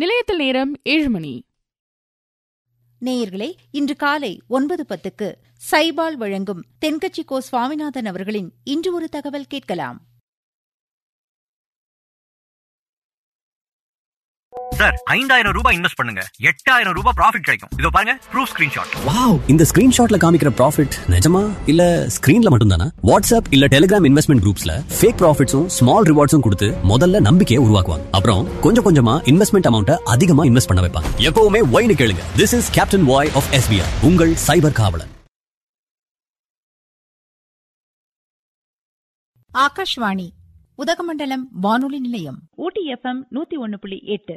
நிலையத்தில் நேரம் ஏழு மணி நேயர்களே இன்று காலை ஒன்பது பத்துக்கு சைபால் வழங்கும் தென்கட்சி கோ சுவாமிநாதன் அவர்களின் இன்று ஒரு தகவல் கேட்கலாம் சார் ஐந்தாயிரம் ரூபாய் இன்வெஸ்ட் பண்ணுங்க எட்டாயிரம் ரூபாய் ப்ராஃபிட் கிடைக்கும் இதோ பாருங்க ப்ரூஃப் ஸ்கிரீன்ஷாட் வாவ் இந்த ஸ்கிரீன்ஷாட்ல காமிக்கிற ப்ராஃபிட் நிஜமா இல்ல ஸ்கிரீன்ல மட்டும் தானா வாட்ஸ்அப் இல்ல டெலிகிராம் இன்வெஸ்ட்மெண்ட் குரூப்ஸ்ல ஃபேக் ப்ராஃபிட்ஸும் ஸ்மால் ரிவார்ட்ஸும் கொடுத்து முதல்ல நம்பிக்கையை உருவாக்குவாங்க அப்புறம் கொஞ்சம் கொஞ்சமா இன்வெஸ்ட்மெண்ட் அமௌண்ட்டை அதிகமா இன்வெஸ்ட் பண்ண வைப்பாங்க எப்பவுமே ஒய்னு கேளுங்க this is captain Y of SBI உங்கள் சைபர் காவலன் ஆகாஷ்வாணி உதகமண்டலம் வானொலி நிலையம் ஊட்டி எஃப்எம் நூத்தி ஒன்னு புள்ளி எட்டு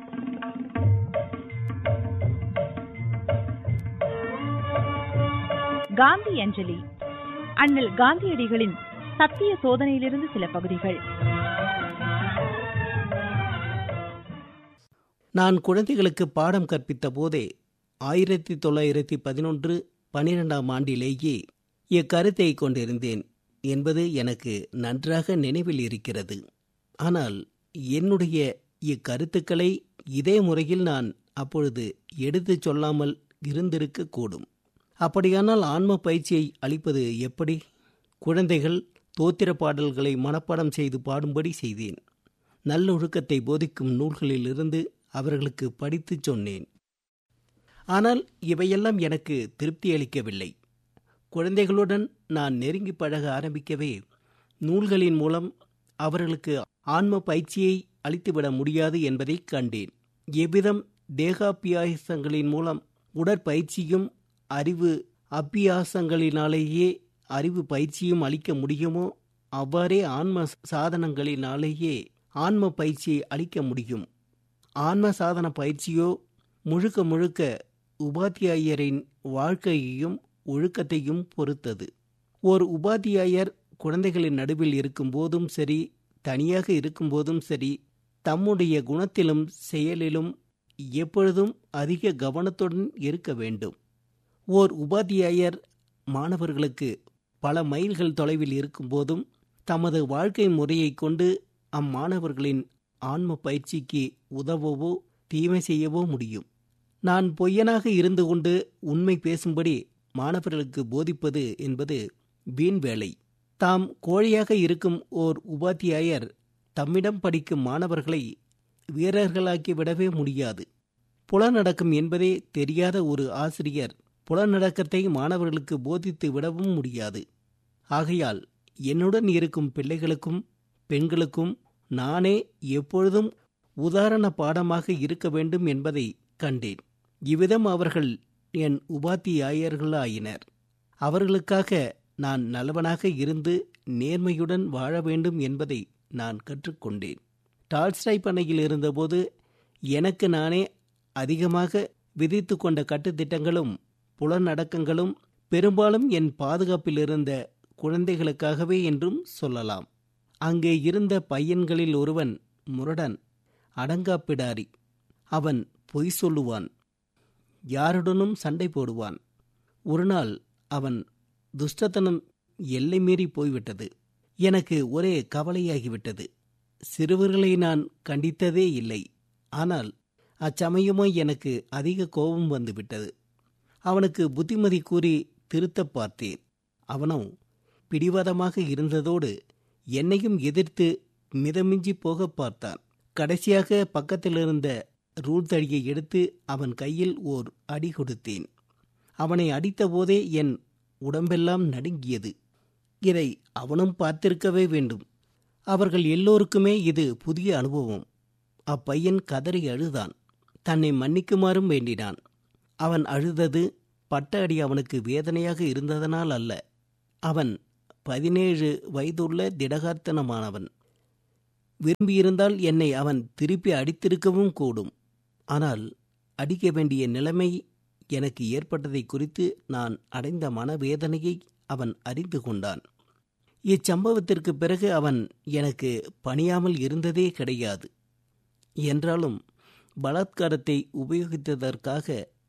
காந்தி அஞ்சலி அண்ணல் காந்தியடிகளின் சத்திய சோதனையிலிருந்து சில பகுதிகள் நான் குழந்தைகளுக்கு பாடம் கற்பித்த போதே ஆயிரத்தி தொள்ளாயிரத்தி பதினொன்று பனிரெண்டாம் ஆண்டிலேயே இக்கருத்தை கொண்டிருந்தேன் என்பது எனக்கு நன்றாக நினைவில் இருக்கிறது ஆனால் என்னுடைய இக்கருத்துக்களை இதே முறையில் நான் அப்பொழுது எடுத்துச் சொல்லாமல் இருந்திருக்க கூடும் அப்படியானால் ஆன்ம பயிற்சியை அளிப்பது எப்படி குழந்தைகள் தோத்திர பாடல்களை மனப்பாடம் செய்து பாடும்படி செய்தேன் நல்லொழுக்கத்தை போதிக்கும் நூல்களிலிருந்து அவர்களுக்கு படித்துச் சொன்னேன் ஆனால் இவையெல்லாம் எனக்கு திருப்தி அளிக்கவில்லை குழந்தைகளுடன் நான் நெருங்கி பழக ஆரம்பிக்கவே நூல்களின் மூலம் அவர்களுக்கு ஆன்ம பயிற்சியை அளித்துவிட முடியாது என்பதை கண்டேன் எவ்விதம் தேகாபியாசங்களின் மூலம் உடற்பயிற்சியும் அறிவு அபியாசங்களினாலேயே அறிவு பயிற்சியும் அளிக்க முடியுமோ அவ்வாறே ஆன்ம சாதனங்களினாலேயே ஆன்ம பயிற்சியை அளிக்க முடியும் ஆன்ம சாதன பயிற்சியோ முழுக்க முழுக்க உபாத்தியாயரின் வாழ்க்கையையும் ஒழுக்கத்தையும் பொறுத்தது ஓர் உபாத்தியாயர் குழந்தைகளின் நடுவில் இருக்கும்போதும் சரி தனியாக இருக்கும்போதும் சரி தம்முடைய குணத்திலும் செயலிலும் எப்பொழுதும் அதிக கவனத்துடன் இருக்க வேண்டும் ஓர் உபாத்தியாயர் மாணவர்களுக்கு பல மைல்கள் தொலைவில் இருக்கும்போதும் தமது வாழ்க்கை முறையை கொண்டு அம்மாணவர்களின் ஆன்ம பயிற்சிக்கு உதவவோ தீமை செய்யவோ முடியும் நான் பொய்யனாக இருந்து கொண்டு உண்மை பேசும்படி மாணவர்களுக்கு போதிப்பது என்பது வீண் வேலை தாம் கோழையாக இருக்கும் ஓர் உபாத்தியாயர் தம்மிடம் படிக்கும் மாணவர்களை வீரர்களாக்கி விடவே முடியாது புலநடக்கம் என்பதே தெரியாத ஒரு ஆசிரியர் புலநடக்கத்தை மாணவர்களுக்கு போதித்து விடவும் முடியாது ஆகையால் என்னுடன் இருக்கும் பிள்ளைகளுக்கும் பெண்களுக்கும் நானே எப்பொழுதும் உதாரண பாடமாக இருக்க வேண்டும் என்பதை கண்டேன் இவ்விதம் அவர்கள் என் உபாத்தியாயர்களாயினர் அவர்களுக்காக நான் நல்லவனாக இருந்து நேர்மையுடன் வாழ வேண்டும் என்பதை நான் கற்றுக்கொண்டேன் டால்ஸ்டாய் பண்ணையில் இருந்தபோது எனக்கு நானே அதிகமாக விதித்து கொண்ட கட்டுத்திட்டங்களும் புலநடக்கங்களும் பெரும்பாலும் என் பாதுகாப்பில் இருந்த குழந்தைகளுக்காகவே என்றும் சொல்லலாம் அங்கே இருந்த பையன்களில் ஒருவன் முரடன் அடங்காப்பிடாரி அவன் பொய் சொல்லுவான் யாருடனும் சண்டை போடுவான் ஒருநாள் அவன் துஷ்டத்தனம் எல்லை மீறி போய்விட்டது எனக்கு ஒரே கவலையாகிவிட்டது சிறுவர்களை நான் கண்டித்ததே இல்லை ஆனால் அச்சமயமோ எனக்கு அதிக கோபம் வந்துவிட்டது அவனுக்கு புத்திமதி கூறி திருத்தப் பார்த்தேன் அவனோ பிடிவாதமாக இருந்ததோடு என்னையும் எதிர்த்து மிதமிஞ்சி போக பார்த்தான் கடைசியாக பக்கத்தில் இருந்த ரூல் தடியை எடுத்து அவன் கையில் ஓர் அடி கொடுத்தேன் அவனை அடித்தபோதே என் உடம்பெல்லாம் நடுங்கியது இதை அவனும் பார்த்திருக்கவே வேண்டும் அவர்கள் எல்லோருக்குமே இது புதிய அனுபவம் அப்பையன் கதறி அழுதான் தன்னை மன்னிக்குமாறும் வேண்டினான் அவன் அழுதது பட்ட அடி அவனுக்கு வேதனையாக இருந்ததனால் அல்ல அவன் பதினேழு வயதுள்ள திடகார்த்தனமானவன் விரும்பியிருந்தால் என்னை அவன் திருப்பி அடித்திருக்கவும் கூடும் ஆனால் அடிக்க வேண்டிய நிலைமை எனக்கு ஏற்பட்டதை குறித்து நான் அடைந்த மனவேதனையை அவன் அறிந்து கொண்டான் இச்சம்பவத்திற்கு பிறகு அவன் எனக்கு பணியாமல் இருந்ததே கிடையாது என்றாலும் பலாத்காரத்தை உபயோகித்ததற்காக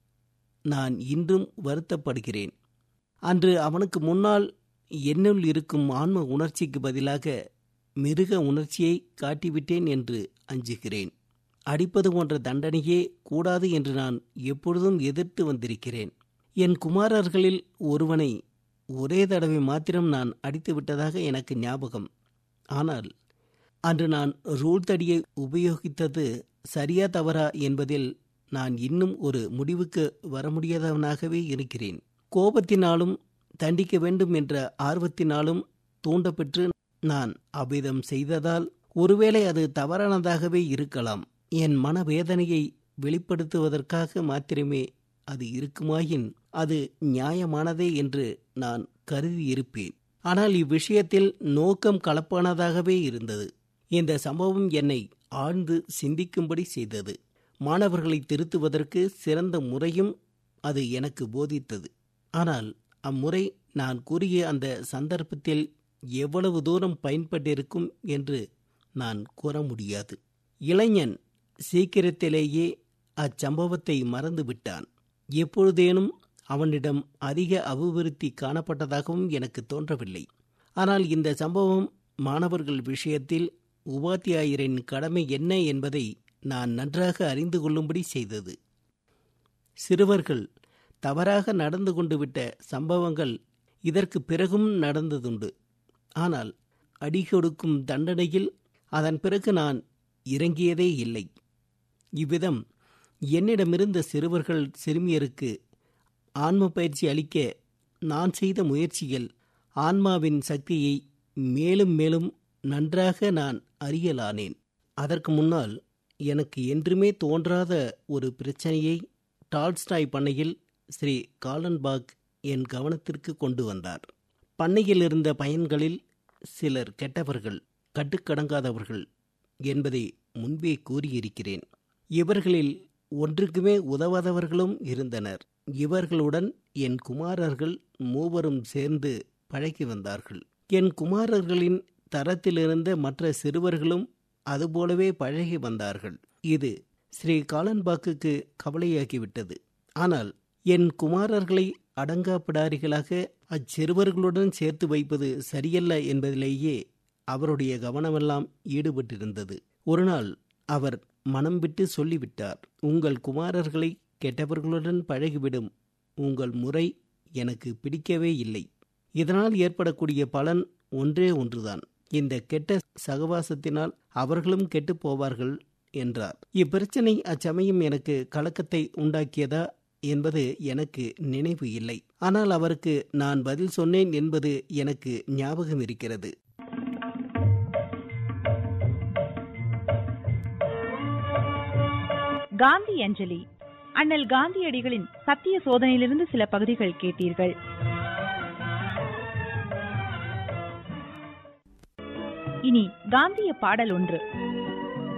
நான் இன்றும் வருத்தப்படுகிறேன் அன்று அவனுக்கு முன்னால் என்னுள் இருக்கும் ஆன்ம உணர்ச்சிக்கு பதிலாக மிருக உணர்ச்சியை காட்டிவிட்டேன் என்று அஞ்சுகிறேன் அடிப்பது போன்ற தண்டனையே கூடாது என்று நான் எப்பொழுதும் எதிர்த்து வந்திருக்கிறேன் என் குமாரர்களில் ஒருவனை ஒரே தடவை மாத்திரம் நான் அடித்து விட்டதாக எனக்கு ஞாபகம் ஆனால் அன்று நான் ரூல் தடியை உபயோகித்தது சரியா தவறா என்பதில் நான் இன்னும் ஒரு முடிவுக்கு வர முடியாதவனாகவே இருக்கிறேன் கோபத்தினாலும் தண்டிக்க வேண்டும் என்ற ஆர்வத்தினாலும் தூண்டப்பெற்று நான் அவ்விதம் செய்ததால் ஒருவேளை அது தவறானதாகவே இருக்கலாம் என் மனவேதனையை வெளிப்படுத்துவதற்காக மாத்திரமே அது இருக்குமாயின் அது நியாயமானதே என்று நான் கருதியிருப்பேன் ஆனால் இவ்விஷயத்தில் நோக்கம் கலப்பானதாகவே இருந்தது இந்த சம்பவம் என்னை ஆழ்ந்து சிந்திக்கும்படி செய்தது மாணவர்களை திருத்துவதற்கு சிறந்த முறையும் அது எனக்கு போதித்தது ஆனால் அம்முறை நான் கூறிய அந்த சந்தர்ப்பத்தில் எவ்வளவு தூரம் பயன்பட்டிருக்கும் என்று நான் கூற முடியாது இளைஞன் சீக்கிரத்திலேயே அச்சம்பவத்தை மறந்துவிட்டான் எப்பொழுதேனும் அவனிடம் அதிக அபிவிருத்தி காணப்பட்டதாகவும் எனக்கு தோன்றவில்லை ஆனால் இந்த சம்பவம் மாணவர்கள் விஷயத்தில் உபாத்தியாயரின் கடமை என்ன என்பதை நான் நன்றாக அறிந்து கொள்ளும்படி செய்தது சிறுவர்கள் தவறாக நடந்து கொண்டு விட்ட சம்பவங்கள் இதற்கு பிறகும் நடந்ததுண்டு ஆனால் அடிகொடுக்கும் தண்டனையில் அதன் பிறகு நான் இறங்கியதே இல்லை இவ்விதம் என்னிடமிருந்த சிறுவர்கள் சிறுமியருக்கு ஆன்ம பயிற்சி அளிக்க நான் செய்த முயற்சிகள் ஆன்மாவின் சக்தியை மேலும் மேலும் நன்றாக நான் அறியலானேன் அதற்கு முன்னால் எனக்கு என்றுமே தோன்றாத ஒரு பிரச்சனையை டால்ஸ்டாய் பண்ணையில் ஸ்ரீ காலன்பாக் என் கவனத்திற்கு கொண்டு வந்தார் பண்ணையில் இருந்த பயன்களில் சிலர் கெட்டவர்கள் கட்டுக்கடங்காதவர்கள் என்பதை முன்பே கூறியிருக்கிறேன் இவர்களில் ஒன்றுக்குமே உதவாதவர்களும் இருந்தனர் இவர்களுடன் என் குமாரர்கள் மூவரும் சேர்ந்து பழகி வந்தார்கள் என் குமாரர்களின் தரத்திலிருந்த மற்ற சிறுவர்களும் அதுபோலவே பழகி வந்தார்கள் இது ஸ்ரீ காலன்பாக்குக்கு கவலையாகிவிட்டது ஆனால் என் குமாரர்களை அடங்காப்பிடாரிகளாக அச்சிறுவர்களுடன் சேர்த்து வைப்பது சரியல்ல என்பதிலேயே அவருடைய கவனமெல்லாம் ஈடுபட்டிருந்தது ஒருநாள் அவர் மனம் விட்டு சொல்லிவிட்டார் உங்கள் குமாரர்களை கெட்டவர்களுடன் பழகிவிடும் உங்கள் முறை எனக்கு பிடிக்கவே இல்லை இதனால் ஏற்படக்கூடிய பலன் ஒன்றே ஒன்றுதான் இந்த கெட்ட சகவாசத்தினால் அவர்களும் கெட்டுப் போவார்கள் என்றார் இப்பிரச்சனை அச்சமயம் எனக்கு கலக்கத்தை உண்டாக்கியதா என்பது எனக்கு நினைவு இல்லை ஆனால் அவருக்கு நான் பதில் சொன்னேன் என்பது எனக்கு ஞாபகம் இருக்கிறது காந்தி அஞ்சலி அண்ணல் காந்தியடிகளின் சத்திய சோதனையிலிருந்து சில பகுதிகள் கேட்டீர்கள் இனி காந்திய பாடல் ஒன்று